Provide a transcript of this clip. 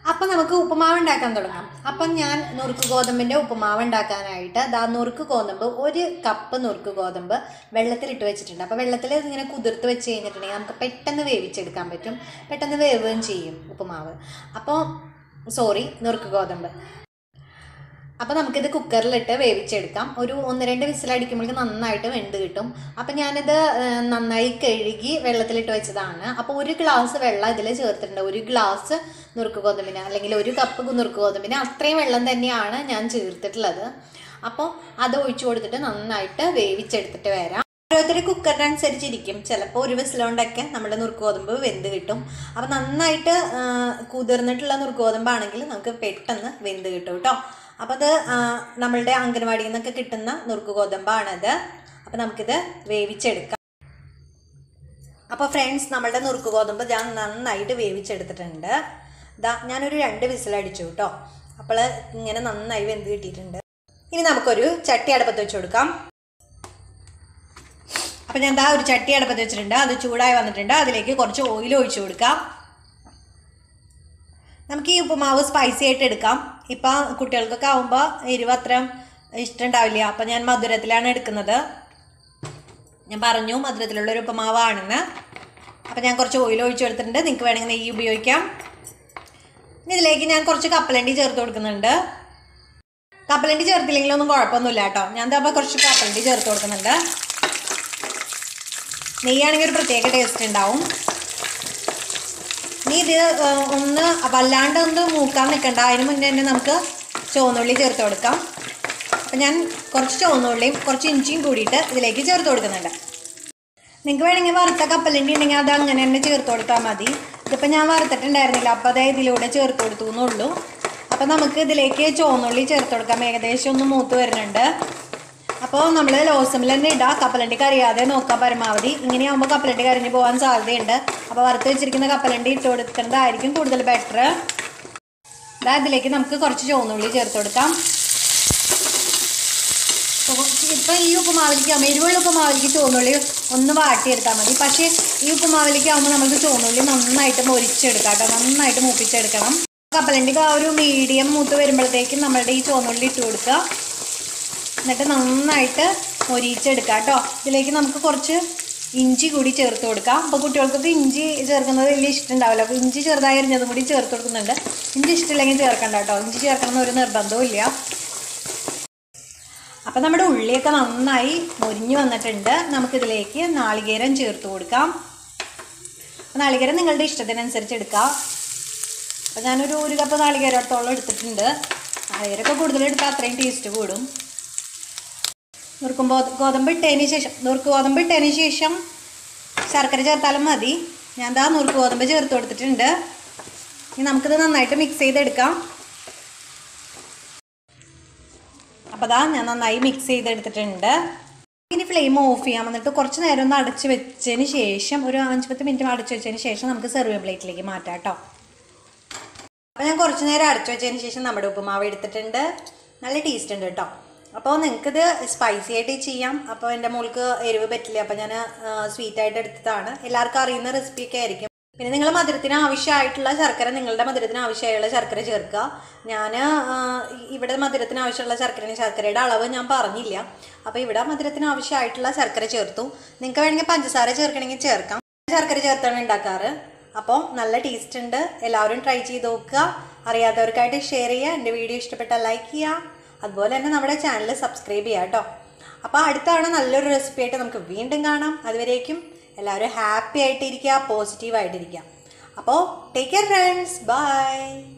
അപ്പം നമുക്ക് ഉപ്പുമാവ് ഉണ്ടാക്കാൻ തുടങ്ങാം അപ്പം ഞാൻ നുറുക്ക് ഗോതമ്പിൻ്റെ ഉപ്പുമാവ് ഉണ്ടാക്കാനായിട്ട് ദാ നുറുക്ക് ഗോതമ്പ് ഒരു കപ്പ് നുറുക്ക് ഗോതമ്പ് വെള്ളത്തിലിട്ട് വെച്ചിട്ടുണ്ട് അപ്പോൾ വെള്ളത്തിൽ ഇങ്ങനെ കുതിർത്ത് വെച്ച് കഴിഞ്ഞിട്ടുണ്ടെങ്കിൽ നമുക്ക് പെട്ടെന്ന് വേവിച്ചെടുക്കാൻ പറ്റും പെട്ടെന്ന് വേവുകയും ചെയ്യും ഉപ്പുമാവ് അപ്പോൾ സോറി നുറുക്ക് ഗോതമ്പ് അപ്പോൾ നമുക്കിത് കുക്കറിലിട്ട് വേവിച്ചെടുക്കാം ഒരു ഒന്ന് രണ്ട് വിസിലടിക്കുമ്പോഴേക്കും നന്നായിട്ട് വെന്ത് കിട്ടും അപ്പം ഞാനിത് ഏഹ്, നന്നായി കഴുകി വെള്ളത്തിലിട്ട് വെച്ചതാണ് അപ്പോൾ ഒരു ഗ്ലാസ് വെള്ളം ഇതിൽ ചേർത്തിട്ടുണ്ട് ഒരു ഗ്ലാസ് നുറുക്ക് ഗോതമ്പിന് അല്ലെങ്കിൽ ഒരു കപ്പ് നുറുക്ക് ഗോതമ്പിന് അത്രയും വെള്ളം തന്നെയാണ് ഞാൻ ചേർത്തിട്ടുള്ളത് അപ്പോൾ അത് ഒഴിച്ചു കൊടുത്തിട്ട് നന്നായിട്ട് വേവിച്ചെടുത്തിട്ട് വരാം ഓരോരുത്തർ കുക്കറിനനുസരിച്ചിരിക്കും ചിലപ്പോൾ ഒരു വിസിലുകൊണ്ടൊക്കെ നമ്മുടെ നുറുക്ക് ഗോതമ്പ് വെന്ത് കിട്ടും അപ്പം നന്നായിട്ട് ആ, കുതിർന്നിട്ടുള്ള നുറുക്ക് ഗോതമ്പാണെങ്കിൽ നമുക്ക് പെട്ടെന്ന് വെന്ത് കിട്ടും കേട്ടോ അപ്പം അത് ആ, നമ്മളുടെ അംഗനവാടിയിൽ നിന്നൊക്കെ കിട്ടുന്ന നുറുക്ക് ഗോതമ്പാണത് അപ്പം നമുക്കിത് വേവിച്ചെടുക്കാം അപ്പോൾ ഫ്രണ്ട്സ് നമ്മളുടെ നുറുക്ക് ഗോതമ്പ് ഞാൻ നന്നായിട്ട് വേവിച്ചെടുത്തിട്ടുണ്ട് ദാ ഞാനൊരു രണ്ട് വിസിലടിച്ചു കേട്ടോ അപ്പോൾ ഇങ്ങനെ നന്നായി വെന്ത് കിട്ടിയിട്ടുണ്ട് ഇനി നമുക്കൊരു ചട്ടി അടുപ്പത്ത് വെച്ച് കൊടുക്കാം അപ്പം ഞാൻ ദാ ഒരു ചട്ടി അടുപ്പത്ത് വെച്ചിട്ടുണ്ട് അത് ചൂടായി വന്നിട്ടുണ്ട് അതിലേക്ക് കുറച്ച് ഓയിൽ ഒഴിച്ചു കൊടുക്കാം നമുക്ക് ഈ ഉപ്പുമാവ് സ്പൈസി ആയിട്ട് എടുക്കാം ഇപ്പം കുട്ടികൾക്കൊക്കെ ആവുമ്പോൾ എരിവ് അത്ര ഇഷ്ടമുണ്ടാവില്ല അപ്പം ഞാൻ മധുരത്തിലാണ് എടുക്കുന്നത് ഞാൻ പറഞ്ഞു മധുരത്തിലുള്ള ഒരു ഉപ്പുമാവാണെന്ന് അപ്പം ഞാൻ കുറച്ച് ഓയിൽ ഒഴിച്ചു കൊടുത്തിട്ടുണ്ട് നിങ്ങൾക്ക് വേണമെങ്കിൽ നെയ്യ് ഉപയോഗിക്കാം ഇനി ഇതിലേക്ക് ഞാൻ കുറച്ച് കപ്പലണ്ടി ചേർത്ത് കൊടുക്കുന്നുണ്ട് കപ്പലണ്ടി ചേർത്തില്ലെങ്കിലൊന്നും കുഴപ്പമൊന്നുമില്ല കേട്ടോ ഞാൻ അപ്പോൾ കുറച്ച് കപ്പലണ്ടി ചേർത്ത് കൊടുക്കുന്നുണ്ട് നെയ്യാണെങ്കിൽ ഒരു പ്രത്യേക ടേസ്റ്റ് ഉണ്ടാവും ഇനി ഇത് ആ, ഒന്ന് വല്ലാണ്ട് ഒന്ന് മൂക്കാൻ നിൽക്കണ്ട അതിന് മുന്നേ തന്നെ നമുക്ക് ചുവന്നുള്ളി ചേർത്ത് കൊടുക്കാം അപ്പം ഞാൻ കുറച്ച് ചുവന്നുള്ളിയും കുറച്ച് ഇഞ്ചിയും കൂടിയിട്ട് ഇതിലേക്ക് ചേർത്ത് കൊടുക്കുന്നുണ്ട് നിങ്ങൾക്ക് വേണമെങ്കിൽ വറുത്ത കപ്പലണ്ടി ഉണ്ടെങ്കിൽ അത് അങ്ങനെ തന്നെ ചേർത്ത് കൊടുത്താൽ മതി ഇതിപ്പോൾ ഞാൻ വറുത്തിട്ടുണ്ടായിരുന്നില്ല അപ്പോൾ അതേ ഇതിലൂടെ ചേർത്ത് കൊടുത്തു എന്നുള്ളൂ അപ്പോൾ നമുക്ക് ഇതിലേക്ക് ചുവന്നുള്ളി ചേർത്ത് കൊടുക്കാം ഏകദേശം ഒന്ന് മൂത്ത് വരുന്നുണ്ട് അപ്പോൾ നമ്മൾ ലോസമിൽ തന്നെ ഇടാം കപ്പലണ്ടി കറിയാതെ നോക്കാം പരമാവധി ഇങ്ങനെയാകുമ്പോൾ കപ്പലണ്ടി കരിഞ്ഞ് പോകാൻ സാധ്യതയുണ്ട് അപ്പോൾ വറുത്ത് വെച്ചിരിക്കുന്ന കപ്പലണ്ടി ഇട്ട് കൊടുക്കുന്നതായിരിക്കും കൂടുതൽ ബെറ്റർ ഇതാ ഇതിലേക്ക് നമുക്ക് കുറച്ച് ചുവന്നുള്ളി ചേർത്ത് കൊടുക്കാം ഇപ്പം ഈ ഉപ്പുമാവിലേക്ക് ആകുമ്പോൾ എരിവുള്ള ഉപ്പുമാവിലേക്ക് ചുവന്നുള്ളി ഒന്ന് വാട്ടിയെടുത്താൽ മതി പക്ഷേ ഈ ഉപ്പുമാവിലേക്ക് ആകുമ്പോൾ നമുക്ക് ചുവന്നുള്ളി നന്നായിട്ട് മൊരിച്ചെടുക്കാം കേട്ടോ നന്നായിട്ട് മൂപ്പിച്ചെടുക്കണം കപ്പലണ്ടിക്ക് ആ ഒരു മീഡിയം മൂത്ത് വരുമ്പോഴത്തേക്കും നമ്മളുടെ ഈ ചുവന്നുള്ളി ഇട്ട് കൊടുക്കുക എന്നിട്ട് നന്നായിട്ട് മൊരിച്ചെടുക്കാം കേട്ടോ ഇതിലേക്ക് നമുക്ക് കുറച്ച് ഇഞ്ചി കൂടി ചേർത്ത് കൊടുക്കാം അപ്പോൾ കുട്ടികൾക്കൊക്കെ ഇഞ്ചി ചേർക്കുന്നത് വലിയ ഇഷ്ടമുണ്ടാവില്ല അപ്പോൾ ഇഞ്ചി ചെറുതായി അരിഞ്ഞതും കൂടി ചേർത്ത് കൊടുക്കുന്നുണ്ട് ഇഞ്ചി ഇഷ്ടമില്ലെങ്കിൽ ചേർക്കണ്ട കേട്ടോ ഇഞ്ചി ചേർക്കണം എന്നൊരു നിർബന്ധവും ഇല്ല അപ്പം നമ്മുടെ ഉള്ളിയൊക്കെ നന്നായി മൊരിഞ്ഞു വന്നിട്ടുണ്ട് നമുക്കിതിലേക്ക് നാളികേരം ചേർത്ത് കൊടുക്കാം നാളികേരം നിങ്ങളുടെ ഇഷ്ടത്തിനനുസരിച്ച് എടുക്കാം അപ്പം ഞാനൊരു ഒരു കപ്പ് നാളികേരത്തോളം എടുത്തിട്ടുണ്ട് നാളികേരമൊക്കെ കൂടുതൽ എടുത്താൽ അത്രയും ടേസ്റ്റ് കൂടും നുറുക്കും ഗോ- ഗോതമ്പ് ഇട്ടതിന് ശേഷം നുറുക്ക് ഗോതമ്പ് ഇട്ടതിന് ശേഷം ശർക്കര ചേർത്താലും മതി ഞാൻ ദാ നുറുക്ക് ഗോതമ്പ് ചേർത്ത് കൊടുത്തിട്ടുണ്ട് ഇനി നമുക്കിത് നന്നായിട്ട് മിക്സ് ചെയ്തെടുക്കാം അപ്പോൾ ദാ ഞാൻ നന്നായി മിക്സ് ചെയ്തെടുത്തിട്ടുണ്ട് ഇനി ഫ്ലെയിം ഓഫ് ചെയ്യാം എന്നിട്ട് കുറച്ച് നേരം ഒന്ന് അടച്ച് വെച്ചതിന് ശേഷം ഒരു അഞ്ച് പത്ത് മിനിറ്റ് അടച്ച് വെച്ചതിന് ശേഷം നമുക്ക് സെർവ് പ്ലേറ്റിലേക്ക് മാറ്റാം കേട്ടോ അപ്പോൾ ഞാൻ കുറച്ച് നേരം അടച്ചു വെച്ചതിന് ശേഷം നമ്മുടെ ഉപ്പുമാവ് എടുത്തിട്ടുണ്ട് നല്ല ടേസ്റ്റ് ഉണ്ട് കേട്ടോ അപ്പോൾ നിങ്ങൾക്കിത് സ്പൈസി ആയിട്ട് ചെയ്യാം അപ്പോൾ എൻ്റെ മോൾക്ക് എരിവ് പറ്റില്ല അപ്പോൾ ഞാൻ സ്വീറ്റ് ആയിട്ട് എടുത്തതാണ് എല്ലാവർക്കും അറിയുന്ന റെസിപ്പിയൊക്കെ ആയിരിക്കും പിന്നെ നിങ്ങൾ മധുരത്തിന് ആവശ്യമായിട്ടുള്ള ശർക്കര നിങ്ങളുടെ മധുരത്തിന് ആവശ്യമായുള്ള ശർക്കര ചേർക്കുക ഞാൻ ഇവിടെ മധുരത്തിന് ആവശ്യമുള്ള ശർക്കരയുടെ ശർക്കരയുടെ അളവ് ഞാൻ പറഞ്ഞില്ല അപ്പോൾ ഇവിടെ മധുരത്തിന് ആവശ്യമായിട്ടുള്ള ശർക്കര ചേർത്തു നിങ്ങൾക്ക് വേണമെങ്കിൽ പഞ്ചസാര ചേർക്കണമെങ്കിൽ ചേർക്കാം ശർക്കര ചേർത്താണ് ഉണ്ടാക്കാറ് അപ്പോൾ നല്ല ടേസ്റ്റ് ഉണ്ട് എല്ലാവരും ട്രൈ ചെയ്ത് നോക്കുക അറിയാത്തവർക്കായിട്ട് ഷെയർ ചെയ്യുക എൻ്റെ വീഡിയോ ഇഷ്ടപ്പെട്ടാൽ ലൈക്ക് ചെയ്യുക അതുപോലെ തന്നെ നമ്മുടെ ചാനൽ സബ്സ്ക്രൈബ് ചെയ്യുക കേട്ടോ അപ്പോൾ അടുത്ത തവണ നല്ലൊരു റെസിപ്പി ആയിട്ട് നമുക്ക് വീണ്ടും കാണാം അതുവരേക്കും എല്ലാവരും ഹാപ്പി ആയിട്ടിരിക്കുക പോസിറ്റീവ് ആയിട്ടിരിക്കുക അപ്പോൾ ടേക്ക് കെയർ ഫ്രണ്ട്സ് ബൈ